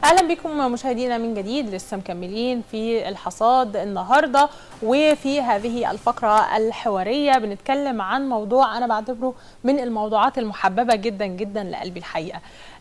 اهلا بكم مشاهدينا من جديد لسه مكملين في الحصاد النهارده وفي هذه الفقره الحواريه بنتكلم عن موضوع انا بعتبره من الموضوعات المحببه جدا جدا لقلبي الحقيقه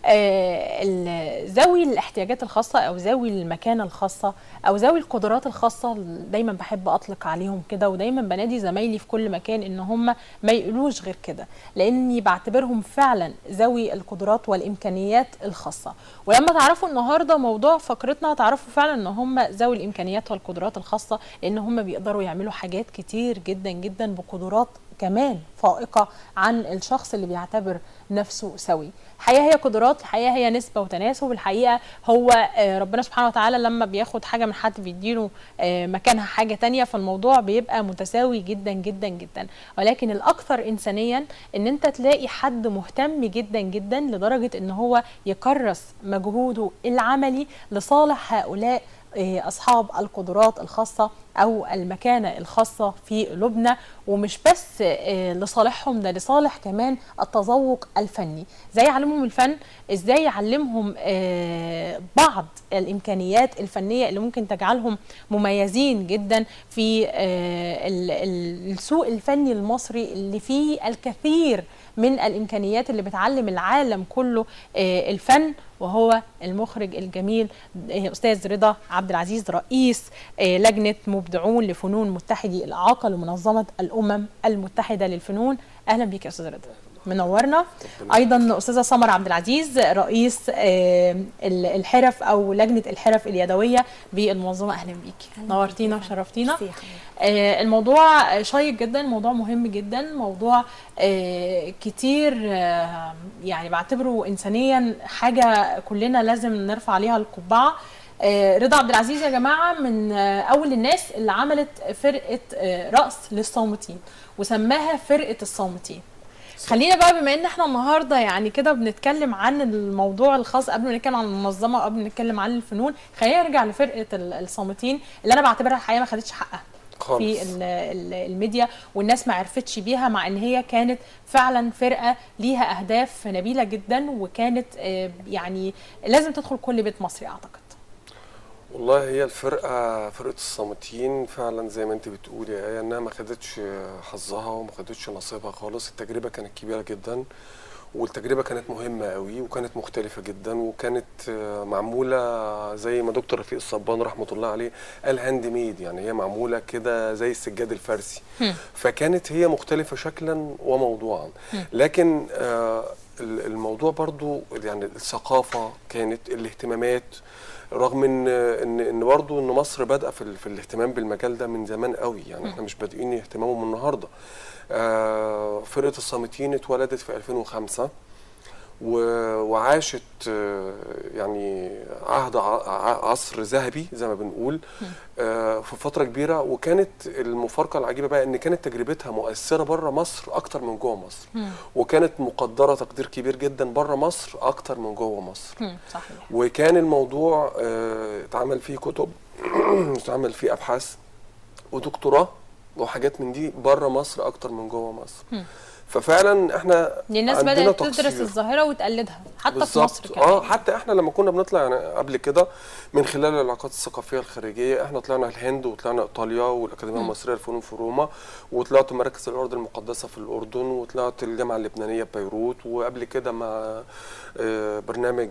آه، ذوي الاحتياجات الخاصه او ذوي المكانه الخاصه او ذوي القدرات الخاصه دايما بحب اطلق عليهم كده ودايما بنادي زمايلي في كل مكان ان هم ما يقولوش غير كده لاني بعتبرهم فعلا ذوي القدرات والامكانيات الخاصه ولما تعرفوا النهارده موضوع فقرتنا هتعرفوا فعلا ان هم ذوي الامكانيات والقدرات الخاصه لان هم بيقدروا يعملوا حاجات كتير جدا جدا بقدرات كمان فائقه عن الشخص اللي بيعتبر نفسه سوي الحقيقه هي قدرات الحقيقه هي نسبه وتناسب الحقيقه هو ربنا سبحانه وتعالى لما بياخد حاجه من حد بيديله مكانها حاجه تانية فالموضوع بيبقى متساوي جدا جدا جدا ولكن الاكثر انسانيا ان انت تلاقي حد مهتم جدا جدا لدرجه ان هو يكرس مجهوده العملي لصالح هؤلاء اصحاب القدرات الخاصه او المكانه الخاصه في قلوبنا ومش بس لصالحهم ده لصالح كمان التذوق الفني ازاي يعلمهم الفن ازاي يعلمهم بعض الامكانيات الفنيه اللي ممكن تجعلهم مميزين جدا في السوق الفني المصري اللي فيه الكثير من الامكانيات اللي بتعلم العالم كله الفن وهو المخرج الجميل استاذ رضا عبد العزيز رئيس لجنه مبدعون لفنون متحدي الاعاقه لمنظمه الامم المتحده للفنون اهلا بيك يا استاذ رضا منورنا ايضا استاذه سمر عبد العزيز رئيس الحرف او لجنه الحرف اليدويه بالمنظمه اهلا بيكي نورتينا وشرفتينا الموضوع شيق جدا موضوع مهم جدا موضوع كتير يعني بعتبره انسانيا حاجه كلنا لازم نرفع عليها القبعه رضا عبد العزيز يا جماعه من اول الناس اللي عملت فرقه رقص للصامتين وسماها فرقه الصامتين خلينا بقى بما ان احنا النهارده يعني كده بنتكلم عن الموضوع الخاص قبل ما نتكلم عن المنظمه قبل ما نتكلم عن الفنون خلينا نرجع لفرقه الصامتين اللي انا بعتبرها الحقيقه ما خدتش حقها خالص. في الميديا والناس ما عرفتش بيها مع ان هي كانت فعلا فرقه ليها اهداف نبيله جدا وكانت يعني لازم تدخل كل بيت مصري اعتقد والله هي الفرقه فرقه الصامتين فعلا زي ما انت بتقولي يا ايه انها ما خدتش حظها وما خدتش نصيبها خالص التجربه كانت كبيره جدا والتجربه كانت مهمه قوي وكانت مختلفه جدا وكانت معموله زي ما دكتور رفيق الصبان رحمه الله عليه قال هاند ميد يعني هي معموله كده زي السجاد الفارسي فكانت هي مختلفه شكلا وموضوعا لكن الموضوع برضو يعني الثقافه كانت الاهتمامات رغم ان ان ان برضه ان مصر بادئه في, في الاهتمام بالمجال ده من زمان قوي يعني احنا مش بادئين اهتمامه من النهارده آه فرقه الصامتين اتولدت في 2005 وعاشت يعني عهد عصر ذهبي زي ما بنقول في فتره كبيره وكانت المفارقه العجيبه بقى ان كانت تجربتها مؤثره بره مصر اكتر من جوه مصر وكانت مقدره تقدير كبير جدا بره مصر اكتر من جوه مصر صحيح. وكان الموضوع اتعمل فيه كتب اتعمل فيه ابحاث ودكتوراه وحاجات من دي بره مصر اكتر من جوه مصر ففعلا احنا الناس بدات تدرس الظاهره وتقلدها حتى في مصر كمان اه حتى احنا لما كنا بنطلع يعني قبل كده من خلال العلاقات الثقافيه الخارجيه احنا طلعنا الهند وطلعنا ايطاليا والاكاديميه المصريه للفنون في روما وطلعت مراكز الارض المقدسه في الاردن وطلعت الجامعه اللبنانيه ببيروت وقبل كده مع برنامج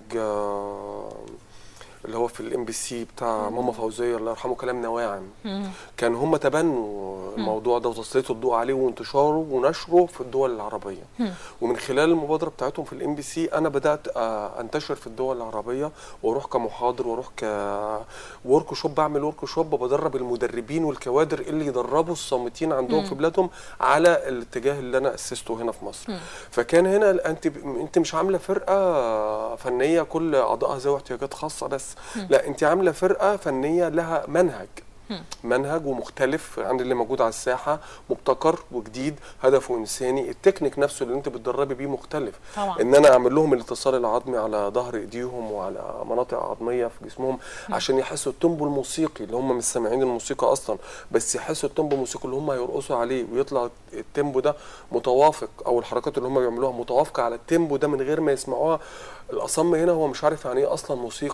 اللي هو في الام بي سي بتاع ماما فوزيه الله يرحمه كلام نواعم كان هم تبنوا الموضوع ده وتسليطوا الضوء عليه وانتشاره ونشره في الدول العربيه ومن خلال المبادره بتاعتهم في الام بي سي انا بدات انتشر في الدول العربيه واروح كمحاضر واروح ك ورك شوب بعمل ورك شوب وبدرب المدربين والكوادر اللي يدربوا الصامتين عندهم في بلادهم على الاتجاه اللي انا اسسته هنا في مصر فكان هنا انت انت مش عامله فرقه فنيه كل اعضائها ذوي احتياجات خاصه بس لا انت عامله فرقه فنيه لها منهج منهج ومختلف عن اللي موجود على الساحه مبتكر وجديد هدفه انساني التكنيك نفسه اللي انت بتدربي بيه مختلف طبعا. ان انا اعمل لهم الاتصال العظمي على ظهر ايديهم وعلى مناطق عظميه في جسمهم عشان يحسوا التيمبو الموسيقي اللي هم مش سامعين الموسيقى اصلا بس يحسوا التيمبو الموسيقي اللي هم هيرقصوا عليه ويطلع التيمبو ده متوافق او الحركات اللي هم بيعملوها متوافقه على التيمبو ده من غير ما يسمعوها الاصم هنا هو مش عارف يعني ايه اصلا موسيقى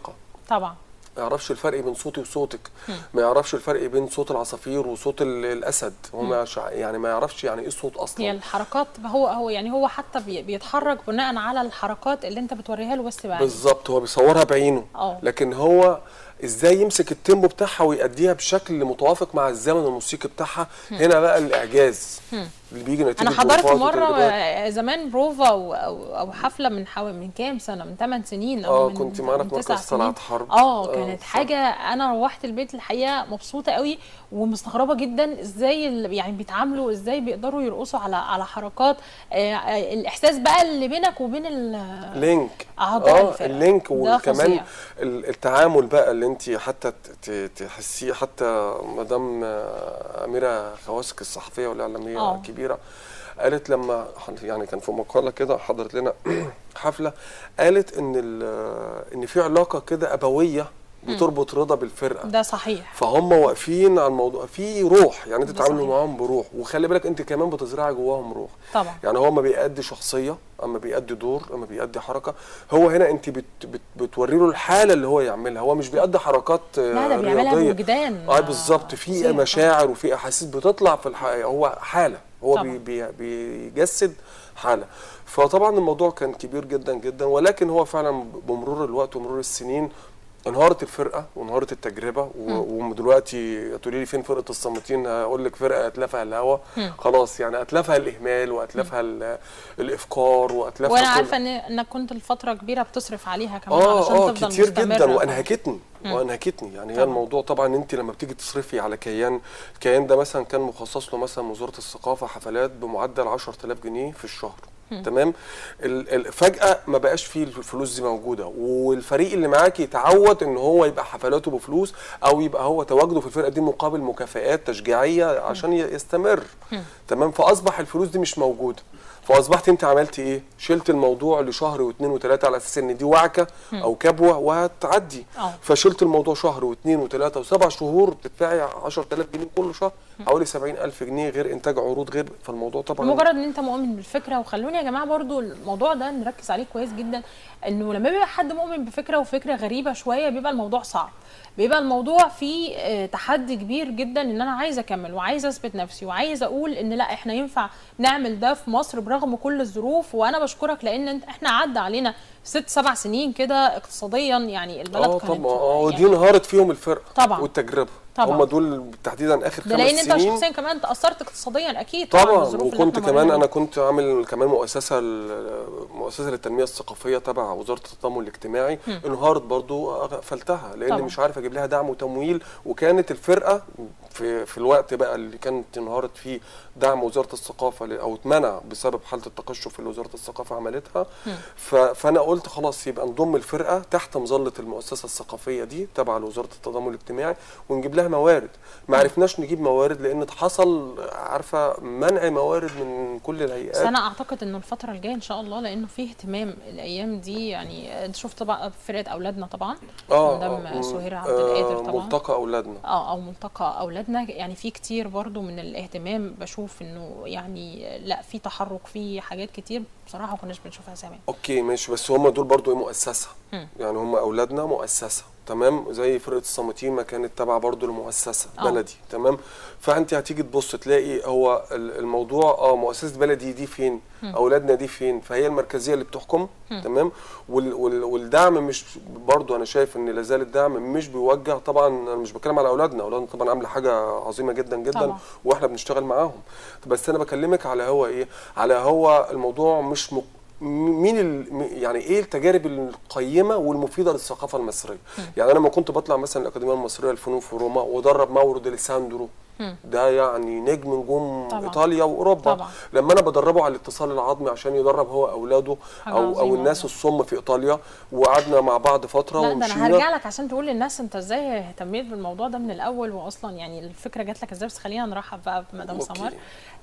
طبعا ما يعرفش الفرق بين صوتي وصوتك ما يعرفش الفرق بين صوت العصافير وصوت ال- الاسد هو ما يعرفش- يعني ما يعرفش يعني ايه الصوت هي اصلا الحركات هو هو يعني هو حتى بي- بيتحرك بناء على الحركات اللي انت بتوريها له بس بعينيه بالظبط هو بيصورها بعينه اه. لكن هو ازاي يمسك التيمبو بتاعها ويأديها بشكل متوافق مع الزمن الموسيقي بتاعها هنا بقى الاعجاز اللي بيجي نتيجه انا حضرت بروفات مره وتدريبات. آه، زمان بروفا او او, أو حفله من حوالي من كام سنه من 8 سنين او اه من كنت معانا من في مركز تسع صناعة سنين. حرب. اه آه، كانت صح. حاجه انا روحت البيت الحقيقه مبسوطه قوي ومستغربه جدا ازاي ال- يعني بيتعاملوا ازاي بيقدروا يرقصوا على على حركات آه، آه، الاحساس بقى اللي بينك وبين ال- لينك أعضاء اه الفرقة. اللينك ده وكمان فظيع. ال- التعامل بقى اللي انت حتى ت- ت- تحسيه حتى مدام آه، اميره خواسك الصحفيه والاعلاميه آه. الكبيره قالت لما ح- يعني كان في مقاله كده حضرت لنا حفله قالت ان ال- ان في علاقه كده ابويه بتربط رضا بالفرقه ده صحيح فهم واقفين على الموضوع في روح يعني انت ده تتعاملوا صحيح. معاهم بروح وخلي بالك انت كمان بتزرعي جواهم روح طبعا يعني هو ما بيأدي شخصيه اما بيأدي دور اما بيأدي حركه هو هنا انت بت بت بتوري له الحاله اللي هو يعملها هو مش بيأدي حركات آه، لا ده بيعملها رياضيه بوجدان اه بالظبط في فظيع. مشاعر وفي احاسيس بتطلع في الحقيقه هو حاله هو طبعا. بي بي بيجسد حاله فطبعا الموضوع كان كبير جدا جدا ولكن هو فعلا بمرور الوقت ومرور السنين انهارت الفرقه وانهارت التجربه و- ودلوقتي تقولي لي فين فرقه الصامتين هقول لك فرقه اتلفها الهوا خلاص يعني اتلفها الاهمال واتلفها ال- الافكار واتلفها وانا كل- عارفه ان انك كنت لفتره كبيره بتصرف عليها كمان اه علشان اه تفضل كتير مستمرة. جدا وانهكتني وانهكتني يعني هي طبعا. الموضوع طبعا انت لما بتيجي تصرفي على كيان الكيان ده مثلا كان مخصص له مثلا وزاره الثقافه حفلات بمعدل 10000 جنيه في الشهر تمام ال- ال- فجاه ما بقاش فيه الفلوس دي موجوده والفريق اللي معاك يتعود ان هو يبقى حفلاته بفلوس او يبقى هو تواجده في الفرقه دي مقابل مكافآت تشجيعيه عشان ي- يستمر تمام فاصبح الفلوس دي مش موجوده فاصبحت انت عملت ايه شلت الموضوع لشهر واثنين وثلاثه على اساس ان دي وعكه او كبوه وهتعدي اه. فشلت الموضوع شهر واثنين وثلاثه وسبع شهور بتدفعي 10000 جنيه كل شهر حوالي 70000 جنيه غير انتاج عروض غير فالموضوع طبعا مجرد ان انت مؤمن بالفكره وخلوني يا جماعه برضو الموضوع ده نركز عليه كويس جدا انه لما بيبقى حد مؤمن بفكره وفكره غريبه شويه بيبقى الموضوع صعب بيبقى الموضوع فيه آه، تحدي كبير جدا ان انا عايزه اكمل وعايزه اثبت نفسي وعايزه اقول ان لا احنا ينفع نعمل ده في مصر برغم كل الظروف وانا بشكرك لان انت احنا عدى علينا ست سبع سنين كده اقتصاديا يعني البلد اه كانت طبعا اه يعني ودي انهارت فيهم الفرقه طبعا. والتجربه طبعا. هم دول تحديدا اخر ده خمس لان انت سنين شخصيا كمان تاثرت اقتصاديا اكيد طبعا طبعا بالظروف اللي وكنت احنا كمان مرينا انا بيها. كنت عامل كمان مؤسسه ال- مؤسسه للتنميه الثقافيه تبع وزاره التضامن الاجتماعي انهارت برضو قفلتها لان طبعا. مش عارف اجيب لها دعم وتمويل وكانت الفرقه في في الوقت بقى اللي كانت انهارت فيه دعم وزاره الثقافه ل- او اتمنع بسبب حاله التقشف اللي وزاره الثقافه عملتها ف- فانا قلت خلاص يبقى نضم الفرقه تحت مظله المؤسسه الثقافيه دي تبع وزاره التضامن الاجتماعي ونجيب لها موارد ما عرفناش نجيب موارد لان حصل عارفه منع موارد من كل بس الهيئات انا اعتقد انه الفتره الجايه ان شاء الله لانه في اهتمام الايام دي يعني انت شفت بقى فرقه اولادنا طبعا مدام آه، سهير آه، عبد القادر طبعا ملتقى اولادنا اه او ملتقى اولادنا يعني في كتير برضو من الاهتمام بشوف انه يعني لا في تحرك في حاجات كتير بصراحه ما كناش بنشوفها زمان اوكي ماشي بس هم دول برضو ايه مؤسسه مم. يعني هم اولادنا مؤسسه تمام زي فرقه الصامتين ما كانت تابعه برضو لمؤسسه آه. بلدي تمام فانت هتيجي تبص تلاقي هو ال- الموضوع اه مؤسسه بلدي دي فين اولادنا دي فين فهي المركزيه اللي بتحكم تمام وال وال والدعم مش برضو انا شايف ان لازال الدعم مش بيوجه طبعا انا مش بتكلم على اولادنا اولادنا طبعا عامله حاجه عظيمه جدا جدا طبعا. واحنا بنشتغل معاهم بس انا بكلمك على هو ايه على هو الموضوع مش مق... مين ال... م- يعني ايه التجارب القيمه والمفيده للثقافه المصريه يعني انا لما كنت بطلع مثلا الاكاديميه المصريه للفنون في روما وادرب ماورو ديليساندرو ده يعني نجم نجوم طبعا. ايطاليا واوروبا طبعا. لما انا بدربه على الاتصال العظمي عشان يدرب هو اولاده حاجة او او عظيمة الناس والله. الصم في ايطاليا وقعدنا مع بعض فتره لا ده انا ومشينا هرجع لك عشان تقول للناس انت ازاي اهتميت بالموضوع ده من الاول واصلا يعني الفكره جات لك ازاي بس خلينا نرحب بقى بمدام أوكي. سمر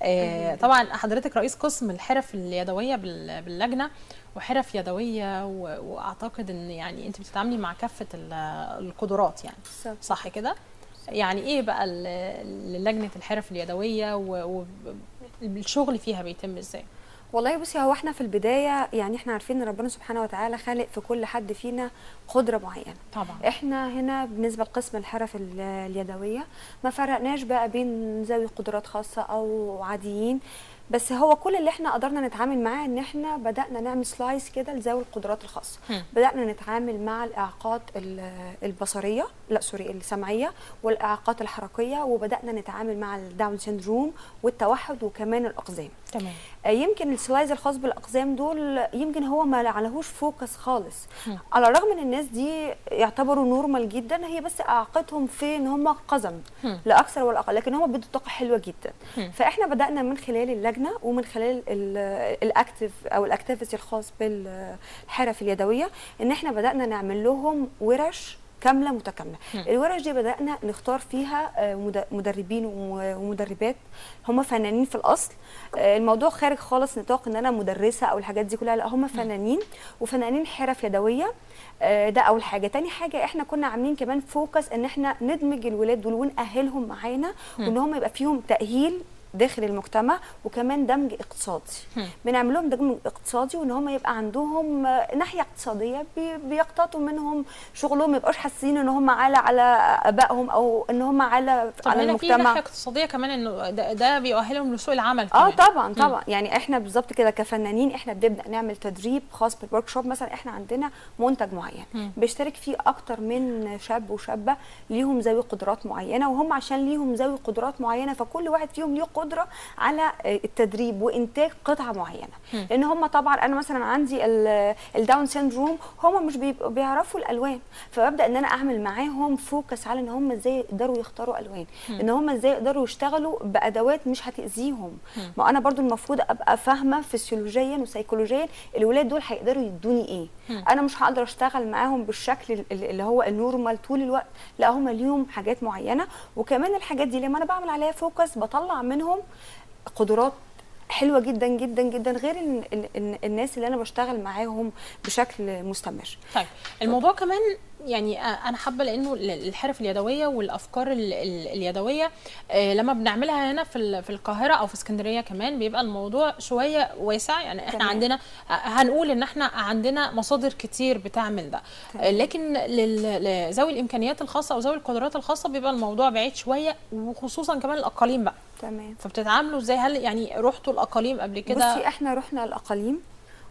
آه طبعا حضرتك رئيس قسم الحرف اليدويه بال- باللجنه وحرف يدويه و- واعتقد ان يعني انت بتتعاملي مع كافه ال- القدرات يعني بالظبط. صح كده يعني ايه بقى ال- لجنه الحرف اليدويه والشغل فيها بيتم ازاي والله بصي هو احنا في البدايه يعني احنا عارفين ان ربنا سبحانه وتعالى خالق في كل حد فينا قدره معينه طبعا احنا هنا بالنسبه لقسم الحرف ال- اليدويه ما فرقناش بقى بين ذوي قدرات خاصه او عاديين بس هو كل اللي احنا قدرنا نتعامل معاه ان احنا بدانا نعمل سلايس كده لذوي القدرات الخاصه هم. بدانا نتعامل مع الاعاقات ال- البصريه لا سوري السمعيه والاعاقات الحركيه وبدانا نتعامل مع الداون سيندروم والتوحد وكمان الاقزام تمام آه، يمكن السلايز الخاص بالاقزام دول يمكن هو ما عليهوش فوكس خالص مم. على الرغم ان الناس دي يعتبروا نورمال جدا هي بس اعاقتهم في ان هم قزم مم. لا اكثر ولا اقل لكن هم بيدوا طاقه حلوه جدا مم. فاحنا بدانا من خلال اللجنه ومن خلال ال- الاكتف او الاكتيفيتي الخاص بالحرف اليدويه ان احنا بدانا نعمل لهم ورش كامله متكامله مم. الورش دي بدانا نختار فيها آه، مد- مدربين وم- ومدربات هم فنانين في الاصل آه، الموضوع خارج خالص نطاق ان انا مدرسه او الحاجات دي كلها لا هم فنانين وفنانين حرف يدويه آه، ده اول حاجه تاني حاجه احنا كنا عاملين كمان فوكس ان احنا ندمج الولاد دول ونأهلهم معانا وان هم يبقى فيهم تأهيل داخل المجتمع وكمان دمج اقتصادي هم. بنعمل لهم دمج اقتصادي وان هم يبقى عندهم آه، ناحيه اقتصاديه بي- بيقتطوا منهم شغلهم ما يبقاش حاسين ان هم على على ابائهم او ان هم على طب على هنا في المجتمع ناحيه اقتصاديه كمان انه ده, ده بيؤهلهم لسوق العمل اه كمان. طبعا طبعا يعني احنا بالظبط كده كفنانين احنا بنبدا نعمل تدريب خاص بالورك شوب مثلا احنا عندنا منتج معين مم. بيشترك فيه اكتر من شاب وشابه ليهم ذوي قدرات معينه وهم عشان ليهم ذوي قدرات معينه فكل واحد فيهم ليه قدره على آه، التدريب وانتاج قطعه معينه مم. لان هم طبعا انا مثلا عندي ال- الداون سيندروم هم مش بيبقوا بيعرفوا الالوان فببدا ان انا اعمل معاهم فوكس على ان هم ازاي يقدروا يختاروا الوان ان هم ازاي يقدروا يشتغلوا بادوات مش هتاذيهم مم. ما انا برضو المفروض ابقى فاهمه فسيولوجيا وسيكولوجيا الولاد دول هيقدروا يدوني ايه مم. انا مش هقدر اشتغل معاهم بالشكل ال- ال- اللي هو النورمال طول الوقت لا هم ليهم حاجات معينه وكمان الحاجات دي لما انا بعمل عليها فوكس بطلع منهم قدرات حلوه جدا جدا جدا غير إن إن إن الناس اللي انا بشتغل معاهم بشكل مستمر طيب الموضوع كمان يعني آه، انا حابه لانه ال- الحرف اليدويه والافكار ال- ال- اليدويه آه، لما بنعملها هنا في ال- في القاهره او في اسكندريه كمان بيبقى الموضوع شويه واسع يعني احنا تمام. عندنا آه، هنقول ان احنا عندنا مصادر كتير بتعمل ده تمام. آه، لكن لل- لذوي الامكانيات الخاصه او ذوي القدرات الخاصه بيبقى الموضوع بعيد شويه وخصوصا كمان الاقاليم بقى تمام فبتتعاملوا ازاي هل يعني رحتوا الاقاليم قبل كده بصي احنا رحنا الاقاليم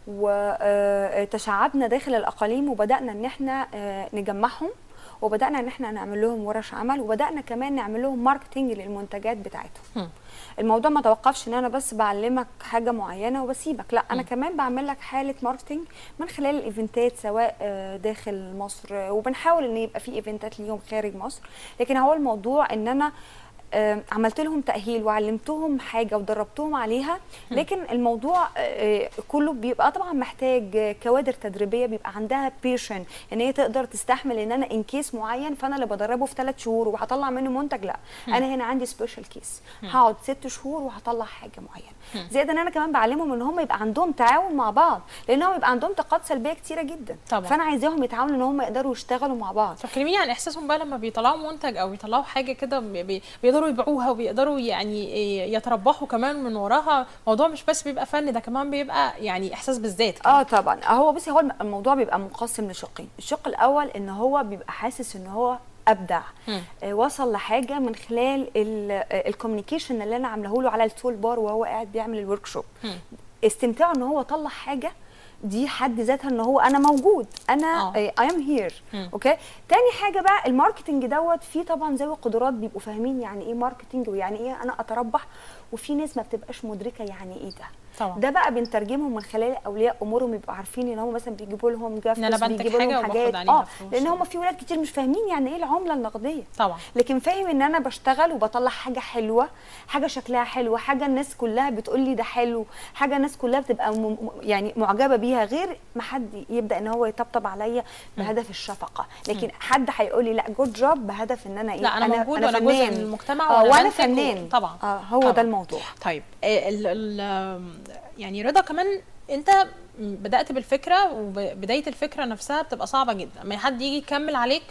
وتشعبنا داخل الاقاليم وبدانا ان احنا آه، نجمعهم وبدانا ان احنا نعمل لهم ورش عمل وبدانا كمان نعمل لهم ماركتنج للمنتجات بتاعتهم هم. الموضوع ما توقفش ان انا بس بعلمك حاجه معينه وبسيبك لا انا م. كمان بعمل لك حاله ماركتنج من خلال الايفنتات سواء آه، داخل مصر آه، وبنحاول ان يبقى في ايفنتات ليهم خارج مصر لكن هو الموضوع ان انا آه، عملت لهم تأهيل وعلمتهم حاجة ودربتهم عليها لكن الموضوع آه، كله بيبقى طبعا محتاج آه، كوادر تدريبية بيبقى عندها بيشن ان هي تقدر تستحمل ان انا ان كيس معين فانا اللي بدربه في ثلاث شهور وهطلع منه منتج لا انا هنا عندي سبيشال كيس هقعد ست شهور وهطلع حاجة معينة زائد ان انا كمان بعلمهم ان هم يبقى عندهم تعاون مع بعض لانهم يبقى عندهم طاقات سلبية كتيرة جدا طبعا. فانا عايزاهم يتعاونوا ان هم يقدروا يشتغلوا مع بعض طب كلميني عن احساسهم بقى لما بيطلعوا منتج او يطلعوا حاجه كده بي- بي- بيقدروا يبيعوها وبيقدروا يعني إيه يتربحوا كمان من وراها موضوع مش بس بيبقى فن ده كمان بيبقى يعني احساس بالذات كمان. اه طبعا هو بصي هو الم- الموضوع بيبقى منقسم لشقين الشق الاول ان هو بيبقى حاسس ان هو ابدع مم. آه وصل لحاجه من خلال الكوميونيكيشن اللي انا عاملاه له على التول بار وهو قاعد بيعمل الورك شوب مم. استمتاعه ان هو طلع حاجه دي حد ذاتها ان هو انا موجود انا آه. اي ام هير مم. اوكي تاني حاجه بقى الماركتنج دوت في طبعا ذوي قدرات بيبقوا فاهمين يعني ايه ماركتنج ويعني ايه انا اتربح وفي ناس ما بتبقاش مدركه يعني ايه ده طبعا ده بقى بنترجمهم من خلال اولياء امورهم يبقوا عارفين ان هم مثلا بيجيبوا لهم جرافيكس إن أنا بنتج بيجيبوا حاجة لهم وباخد حاجات عليها اه فلوس. لان هم في ولاد كتير مش فاهمين يعني ايه العمله النقديه طبعا لكن فاهم ان انا بشتغل وبطلع حاجه حلوه حاجه شكلها حلو حاجه الناس كلها بتقول لي ده حلو حاجه الناس كلها بتبقى م... م- يعني معجبه بيها غير ما حد يبدا ان هو يطبطب عليا بهدف الشفقه لكن حد هيقول لي لا جود جوب بهدف ان انا ايه لا انا, موجود وانا جزء من المجتمع اه وانا بنتج و- فنان طبعا اه هو طبعاً. ده الموضوع طيب آه، ال ال يعني رضا كمان انت بدات بالفكره وبدايه الفكره نفسها بتبقى صعبه جدا لما حد يجي يكمل عليك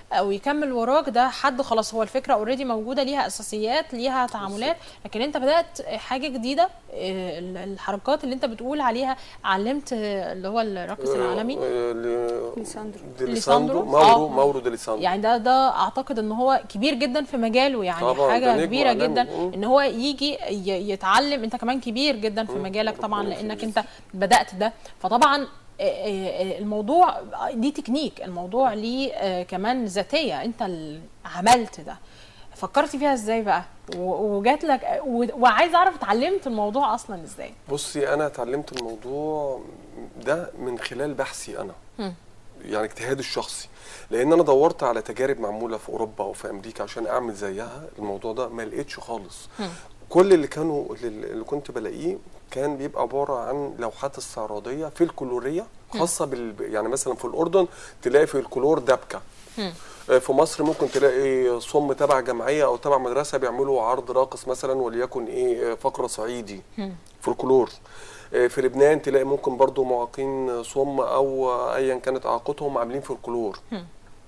او يكمل وراك ده حد خلاص هو الفكره اوريدي موجوده ليها اساسيات ليها تعاملات لكن انت بدات حاجه جديده آه، ال- الحركات اللي انت بتقول عليها علمت آه، اللي هو الراقص العالمي آه، ل- ليساندرو. ديليساندرو ليساندرو؟ ماورو آه. ماورو ديليساندرو يعني ده ده اعتقد ان هو كبير جدا في مجاله يعني طبعاً، ده حاجه نجم كبيره عالمي. جدا مم. ان هو يجي ي- يتعلم انت كمان كبير جدا في مم. مجالك طبعا ربنا لانك يخليك. انت بدات ده فطبعا آه، آه، الموضوع دي تكنيك الموضوع ليه آه، كمان ذاتيه انت اللي عملت ده فكرت فيها ازاي بقى و- وجات لك و- وعايز اعرف اتعلمت الموضوع اصلا ازاي بصي انا اتعلمت الموضوع ده من خلال بحثي انا مم. يعني اجتهادي الشخصي لان انا دورت على تجارب معموله في اوروبا وفي امريكا عشان اعمل زيها الموضوع ده ما لقيتش خالص مم. كل اللي كانوا اللي كنت بلاقيه كان بيبقى عباره عن لوحات استعراضيه في الكلوريه خاصه بال يعني مثلا في الاردن تلاقي في الكلور دبكه مم. في مصر ممكن تلاقي صم تبع جمعيه او تبع مدرسه بيعملوا عرض راقص مثلا وليكن ايه فقره صعيدي مم. فولكلور في لبنان تلاقي ممكن برضو معاقين صم او ايا كانت اعاقتهم عاملين فولكلور مم.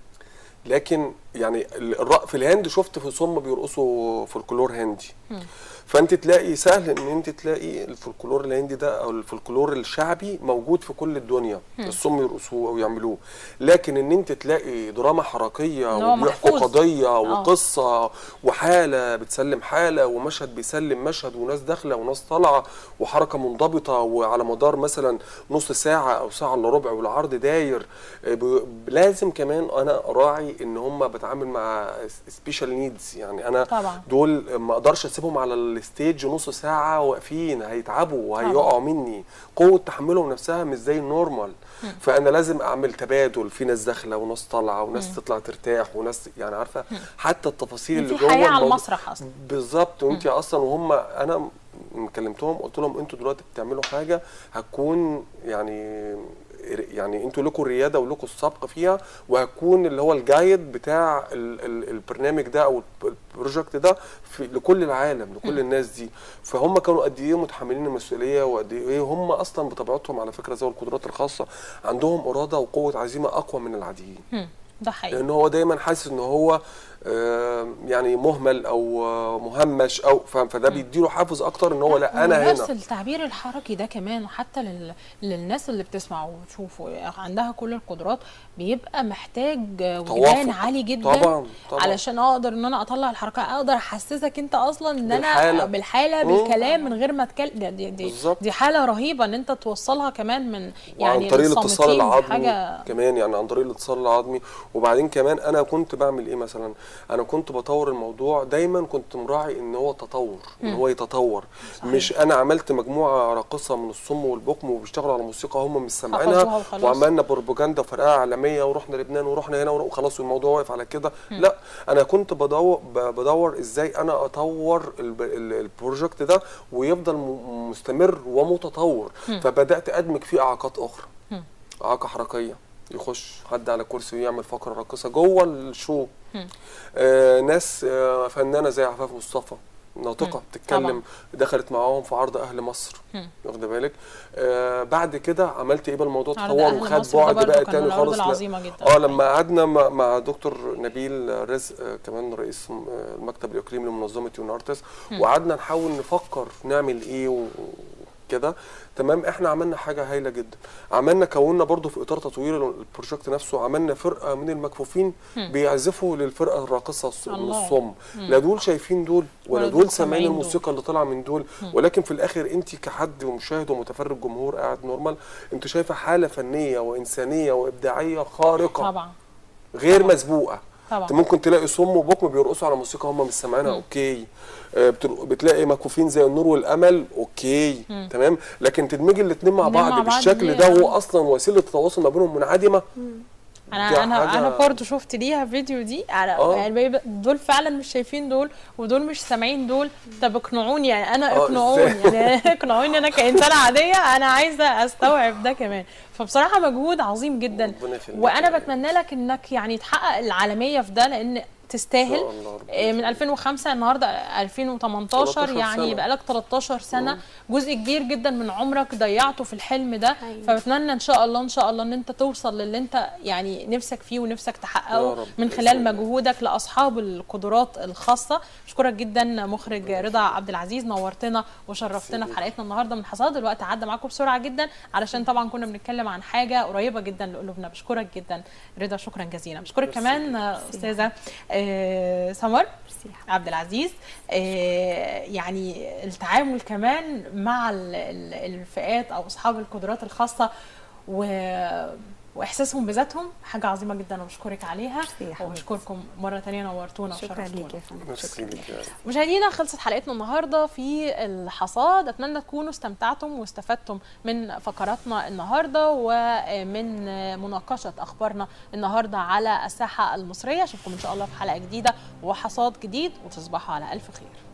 لكن يعني الر- في الهند شفت في صم بيرقصوا فولكلور هندي مم. فانت تلاقي سهل ان انت تلاقي الفولكلور الهندي ده او الفولكلور الشعبي موجود في كل الدنيا الصم يرقصوه او يعملوه لكن ان انت تلاقي دراما حركيه إن هو وبيحكوا محفوظ. قضيه آه. وقصه وحاله بتسلم حاله ومشهد بيسلم مشهد وناس داخله وناس طالعه وحركه منضبطه وعلى مدار مثلا نص ساعه او ساعه الا ربع والعرض داير آه، ب- لازم كمان انا اراعي ان هم بتعامل مع سبيشال نيدز يعني انا طبعا دول ما اقدرش اسيبهم على الستيج نص ساعه واقفين هيتعبوا وهيقعوا مني قوه تحملهم نفسها مش زي النورمال فانا لازم اعمل تبادل في ناس داخله وناس طالعه وناس تطلع ترتاح وناس يعني عارفه حتى التفاصيل اللي في جوه حياه على الموضوع- المسرح اصلا بالظبط وانت اصلا وهم انا م- كلمتهم قلت لهم انتوا دلوقتي بتعملوا حاجه هتكون يعني يعني انتوا لكم الرياده ولكم السبق فيها وهتكون اللي هو الجايد بتاع ال ال البرنامج ده او الب- البروجكت ده في لكل العالم لكل الناس دي فهم كانوا قد ايه متحملين المسؤوليه وقد ايه هم اصلا بطبيعتهم على فكره ذوي القدرات الخاصه عندهم اراده وقوه عزيمه اقوى من العاديين مم. ده حقيقي لان هو دايما حاسس ان هو آه، يعني مهمل او آه، مهمش او ف- فده بيديله حافز اكتر ان هو لا انا نفس هنا التعبير الحركي ده كمان حتى لل... للناس اللي بتسمع وتشوف عندها كل القدرات بيبقى محتاج وجدان توافق. عالي جدا طبعا طبعا علشان اقدر ان انا اطلع الحركه اقدر احسسك انت اصلا ان انا بالحالة. بالحاله مم. بالكلام من غير ما اتكلم دي, دي, دي, بالظبط. دي حاله رهيبه ان انت توصلها كمان من وعن يعني طريق الاتصال للصامتين، دي العظمي حاجه كمان يعني عن طريق الاتصال العظمي وبعدين كمان انا كنت بعمل ايه مثلا انا كنت بطور الموضوع دايما كنت مراعي ان هو تطور ان هو يتطور صحيح. مش انا عملت مجموعه راقصه من الصم والبكم وبيشتغلوا على موسيقى هم مش حفظوها سامعينها وخلاص. وعملنا بروباجندا وفرقعه اعلاميه ورحنا لبنان ورحنا هنا وخلاص والموضوع واقف على كده لا انا كنت بدور ب- بدور ازاي انا اطور الب- ال- البروجكت ده ويفضل م- مستمر ومتطور فبدات ادمج فيه اعاقات اخرى مم. اعاقه حركيه يخش حد على كرسي ويعمل فقره راقصه جوه الشو مم. آه ناس آه فنانه زي عفاف مصطفى ناطقه طبعاً. بتتكلم دخلت معاهم في عرض اهل مصر مم. واخده بالك آه بعد كده عملت ايه بقى الموضوع عرض تطور أهل وخد مصر ده بعد برضه بقى كان من تاني العروض خالص لا. العظيمه جدا اه لما قعدنا مع, مع دكتور نبيل رزق آه، كمان رئيس م- آه، المكتب الاقليمي لمنظمه يون ارتس وقعدنا نحاول نفكر نعمل ايه و- وكده تمام احنا عملنا حاجه هايله جدا عملنا كونا برضو في اطار تطوير البروجكت نفسه عملنا فرقه من المكفوفين بيعزفوا للفرقه الراقصه الص- من الله. الصم لا دول شايفين دول ولا ولا دول دول سامعين سامعين دول. الموسيقى اللي طالعه من دول ولكن في الاخر انت كحد ومشاهد ومتفرج جمهور قاعد نورمال انت شايفه حاله فنيه وانسانيه وابداعيه خارقه طبعا غير طبعاً. مسبوقه طبعا انت ممكن تلاقي صم وبكم بيرقصوا على موسيقى هم مش سامعينها اوكي آه، بتر- بتلاقي مكفوفين زي النور والامل اوكي مم. تمام لكن تدمجي الاثنين مع الاتنين بعض مع بعض بالشكل دي ده آه. هو اصلا وسيله التواصل ما بينهم منعدمه دي انا انا حاجة- انا برضه شفت ليها فيديو دي على آه. يعني بيبقى- دول فعلا مش شايفين دول ودول مش سامعين دول طب اقنعوني يعني انا آه، اقنعوني إزاي؟ يعني اقنعوني انا كانسانه عاديه انا عايزه استوعب ده كمان فبصراحه مجهود عظيم جدا ربنا يخليك وانا يعني. بتمنى لك انك يعني تحقق العالميه في ده لان تستاهل إن شاء الله ربنا آه، من يخليك. 2005 النهارده 2018 13 يعني سنة. بقالك 13 سنه جزء كبير جدا من عمرك ضيعته في الحلم ده أيوة. فبتمنى ان شاء الله ان شاء الله ان انت توصل للي انت يعني نفسك فيه ونفسك يا تحققه رب من بإذن خلال الله. مجهودك لاصحاب القدرات الخاصه اشكرك جدا مخرج رضا عبد العزيز نورتنا وشرفتنا في ميرسي حلقتنا النهارده من حصاد الوقت عدى معاكم بسرعه جدا علشان طبعا كنا بنتكلم عن حاجه قريبه جدا لقلوبنا بشكرك جدا رضا شكرا جزيلا بشكرك ميرسي كمان آه، استاذه آه، سمر ميرسي يا حبيبي. عبد العزيز آه، يعني التعامل كمان مع ال- ال- الفئات او اصحاب القدرات الخاصه و واحساسهم بذاتهم حاجه عظيمه جدا وبشكرك عليها ميرسي يا حبيبتي. وبشكركم مره تانية نورتونا شكرا وشرفتونا ليك يا فندم ميرسي شكرا ليك يا رب. مشاهدينا خلصت حلقتنا النهارده في الحصاد اتمنى تكونوا استمتعتم واستفدتم من فقراتنا النهارده ومن مناقشه اخبارنا النهارده على الساحه المصريه اشوفكم ان شاء الله في حلقه جديده وحصاد جديد وتصبحوا على الف خير